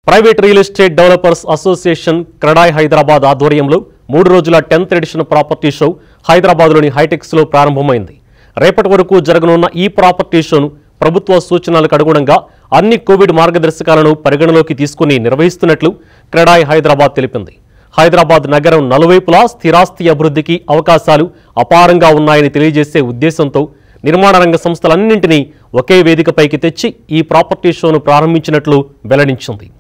Private real estate developers association CREDAI Hyderabad ఆధ్వర్యంలో మూడు రోజుల టెన్త్ ఎడిషన్ ప్రాపర్టీ షో హైదరాబాద్లోని హైటెక్స్లో ప్రారంభమైంది రేపటి వరకు జరగనున్న ఈ ప్రాపర్టీ షోను ప్రభుత్వ సూచనలకు అనుగుణంగా అన్ని కోవిడ్ మార్గదర్శకాలను పరిగణలోకి తీసుకుని నిర్వహిస్తున్నట్లు క్రెడాయ్ హైదరాబాద్ తెలిపింది హైదరాబాద్ నగరం నలువైపులా స్థిరాస్తి అభివృద్ధికి అవకాశాలు అపారంగా ఉన్నాయని తెలియజేసే ఉద్దేశంతో నిర్మాణ రంగ సంస్థలన్నింటినీ ఒకే వేదికపైకి తెచ్చి ఈ ప్రాపర్టీ షోను ప్రారంభించినట్లు వెల్లడించింది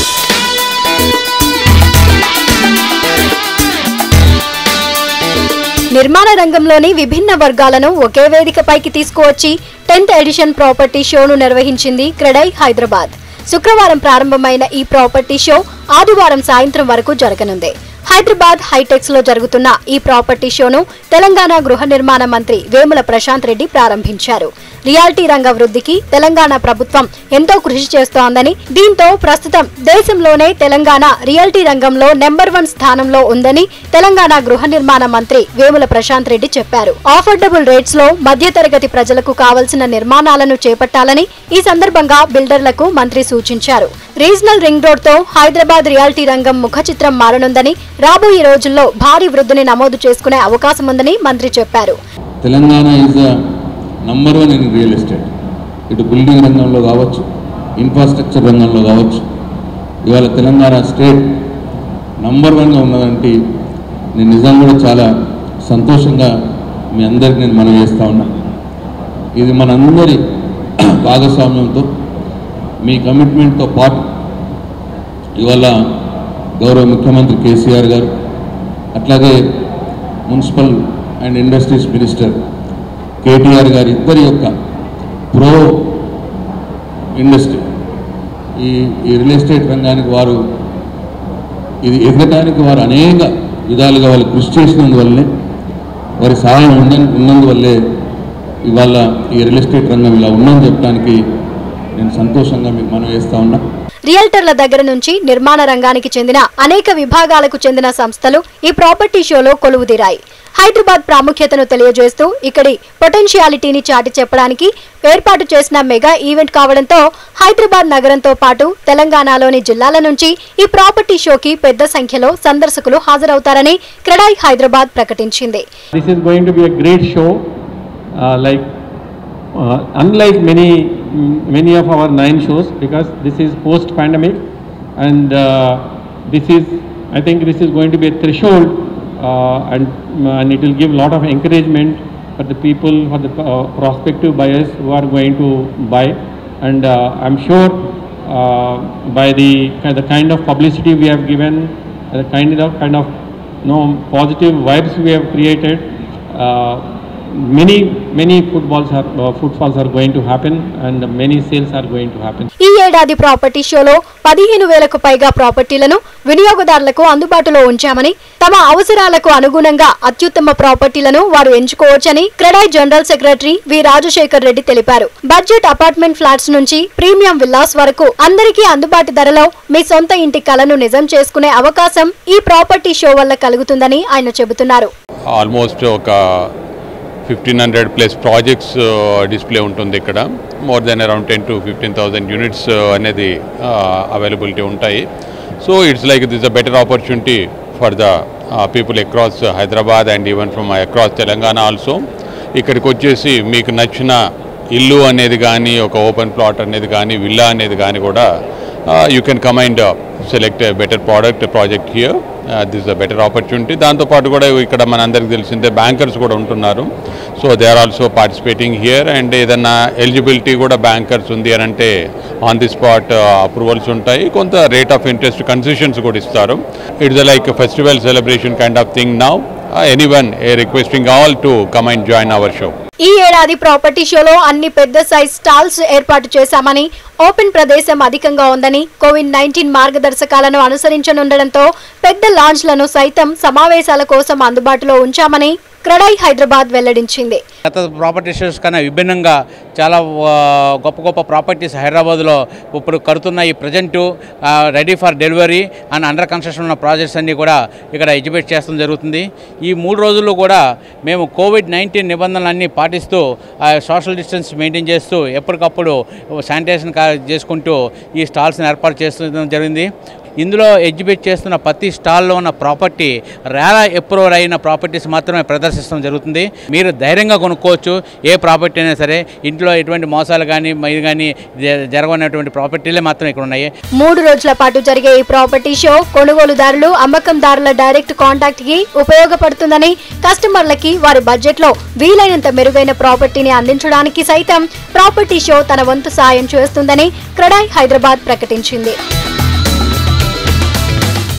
నిర్మాణ రంగంలోని విభిన్న వర్గాలను ఒకే వేదికపైకి తీసుకువచ్చి టెన్త్ ఎడిషన్ ప్రాపర్టీ షోను నిర్వహించింది క్రెడై హైదరాబాద్ శుక్రవారం ప్రారంభమైన ఈ ప్రాపర్టీ షో ఆదివారం సాయంత్రం వరకు జరగనుంది హైదరాబాద్ హైటెక్స్ లో జరుగుతున్న ఈ ప్రాపర్టీ షోను తెలంగాణ గృహ నిర్మాణ మంత్రి వేముల ప్రశాంత్ రెడ్డి ప్రారంభించారు రియాలిటీ రంగ వృద్ధికి తెలంగాణ ప్రభుత్వం ఎంతో కృషి చేస్తోందని దీంతో ప్రస్తుతం దేశంలోనే తెలంగాణ రియాలిటీ రంగంలో నెంబర్ వన్ స్థానంలో ఉందని తెలంగాణ గృహ నిర్మాణ మంత్రి వేముల ప్రశాంత్ రెడ్డి చెప్పారు ఆఫర్డబుల్ రేట్స్ లో మధ్యతరగతి ప్రజలకు కావలసిన నిర్మాణాలను చేపట్టాలని ఈ సందర్భంగా బిల్డర్లకు మంత్రి సూచించారు రీజనల్ రింగ్ రోడ్ తో హైదరాబాద్ రియాలిటీ రంగం ముఖ చిత్రం మారనుందని రాబోయే రోజుల్లో భారీ వృద్ధిని నమోదు చేసుకునే అవకాశం ఉందని మంత్రి చెప్పారు Telangana is the number one in real estate ఇటు బిల్డింగ్ రంగంలో కావచ్చు ఇన్ఫ్రాస్ట్రక్చర్ రంగంలో కావచ్చు ఇవాళ తెలంగాణ స్టేట్ నంబర్ వన్గా ఉన్నదంటే నేను నిజం కూడా చాలా సంతోషంగా మీ అందరికి నేను మనం చేస్తూ ఉన్నా ఇది మనందరి భాగస్వామ్యంతో మీ కమిట్మెంట్తో పాటు ఇవాళ గౌరవ ముఖ్యమంత్రి కేసీఆర్ గారు అట్లాగే municipal and industries minister KTR గారి ఇద్దరి యొక్క ప్రో ఇండస్ట్రీ ఈ ఈ రియల్ ఎస్టేట్ రంగానికి వారు ఇది ఎదగటానికి వారు అనేక విధాలుగా వాళ్ళు కృషి చేసినందువల్లనే వారి సహాయం ఉన్న ఉన్నందువల్లే ఇవాళ ఈ రియల్ ఎస్టేట్ రంగం ఇలా ఉందని చెప్పడానికి నేను సంతోషంగా మీకు మనం వేస్తా ఉన్నా రియల్టర్ల దగ్గర నుంచి నిర్మాణ రంగానికి చెందిన అనేక విభాగాలకు చెందిన సంస్థలు ఈ ప్రాపర్టీ షోలో కొలువుదీరాయి హైదరాబాద్ ప్రాముఖ్యతను తెలియజేస్తూ ఇక్కడి పొటెన్షియాలిటీని చాటి చెప్పడానికి ఏర్పాటు చేసిన మెగా ఈవెంట్ కావడంతో హైదరాబాద్ నగరంతో పాటు తెలంగాణలోని జిల్లాల నుంచి ఈ ప్రాపర్టీ షోకి పెద్ద సంఖ్యలో సందర్శకులు హాజరవుతారని క్రెడాయ్ హైదరాబాద్ ప్రకటించింది This is going to be a great show, uh, like uh, unlike many mm, many of our nine shows, because this is post-pandemic, and uh, this is I think this is going to be a threshold, uh, and and it will give a lot of encouragement for the people, for the uh, prospective buyers who are going to buy, and uh, I'm sure uh, by the the kind of publicity we have given, the kind of kind of no positive vibes we have created. Uh, many many footballs are uh, footfalls are going to happen, and many sales are going to happen. ఈ ఏడాది property షోలో పదిహేను వేలకు పైగా ప్రాపర్టీలను వినియోగదారులకు అందుబాటులో ఉంచామని తమ అవసరాలకు అనుగుణంగా అత్యుత్తమ ప్రాపర్టీలను వారు ఎంచుకోవచ్చని CREDAI general secretary V Rajasekhar Reddy తెలిపారు బడ్జెట్ అపార్ట్మెంట్ ఫ్లాట్స్ నుంచి ప్రీమియం విల్లాస్ వరకు అందరికీ అందుబాటు ధరలో మీ సొంత ఇంటి కలను నిజం చేసుకునే అవకాశం ఈ ప్రాపర్టీ షో వల్ల కలుగుతుందని ఆయన చెబుతున్నారు ఆల్మోస్ట్ ఒక fifteen hundred plus projects display ఉంటుంది ఇక్కడ more than around ten to fifteen thousand units అనేది అవైలబిలిటీ ఉంటాయి so it's like this a better opportunity for the people across Hyderabad and even from across Telangana also ఇక్కడికి వచ్చేసి మీకు నచ్చిన ఇల్లు అనేది కానీ ఒక ఓపెన్ ప్లాట్ అనేది కానీ విల్లా అనేది కానీ కూడా you can come and select better product project here this a better opportunity దాంతోపాటు కూడా ఇక్కడ మన అందరికి తెలిసిందే బ్యాంకర్స్ కూడా ఉంటున్నారు so they are also participating here and ఏదన్నా ఎలిజిబిలిటీ కూడా బ్యాంకర్స్ ఉంది అని అంటే ఆన్ ది స్పాట్ అప్రూవల్స్ ఉంటాయి కొంత రేట్ ఆఫ్ ఇంట్రెస్ట్ కన్సెషన్స్ కూడా ఇస్తారు it's like festival celebration kind of thing now anyone a requesting all to come and join our show ఈ ఏడాది ప్రాపర్టీ షోలో అన్ని పెద్ద సైజ్ స్టాల్స్ ఏర్పాటు చేశామని ఓపెన్ ప్రదేశం అధికంగా ఉందని కోవిడ్ నైన్టీన్ మార్గదర్శకాలను అనుసరించనుండడంతో పెద్ద లాంచ్లను సైతం సమావేశాల కోసం అందుబాటులో ఉంచామని క్రడై హైదరాబాద్ వెల్లడించింది గత ప్రాపర్టీ షోస్ కన్నా విభిన్నంగా చాలా ఆ, గొప్ప గొప్ప ప్రాపర్టీస్ హైదరాబాద్లో ఇప్పుడు కడుతున్న ఈ present ready for delivery and under construction ఉన్న ప్రాజెక్ట్స్ అన్నీ కూడా ఇక్కడ ఎగ్జిబిట్ చేయడం జరుగుతుంది ఈ మూడు రోజుల్లో కూడా మేము కోవిడ్ నైన్టీన్ నిబంధనలన్నీ పాటిస్తూ సోషల్ డిస్టెన్స్ మెయింటైన్ చేస్తూ ఎప్పటికప్పుడు శానిటైజేషన్ కా- చేసుకుంటూ ఈ స్టాల్స్ని ఏర్పాటు చేస్తడం జరిగింది ఇందులో ఎగ్జిబిట్ చేస్తున్న ప్రతి స్టాల్లో ఉన్న ప్రాపర్టీ రేరా అప్రూవల్ అయిన ప్రాపర్టీస్ మాత్రమే ప్రదర్శించడం జరుగుతుంది మీరు ధైర్యంగా కొనుక్కోవచ్చు ఏ ప్రాపర్టీ అయినా సరే ఇంట్లో ఎటువంటి మోసాలు కానీ ఇది కానీ జ- జరగనటువంటి ప్రాపర్టీలే మాత్రం ఇక్కడ ఉన్నాయి మూడు రోజుల పాటు జరిగే ఈ ప్రాపర్టీ షో కొనుగోలుదారులు అమ్మకందారుల డైరెక్ట్ కాంటాక్ట్ కి ఉపయోగపడుతుందని కస్టమర్లకి వారి బడ్జెట్ లో వీలైనంత మెరుగైన ప్రాపర్టీని అందించడానికి సైతం ప్రాపర్టీ షో తన వంతు సాయం చేస్తుందని క్రడాయ్ హైదరాబాద్ ప్రకటించింది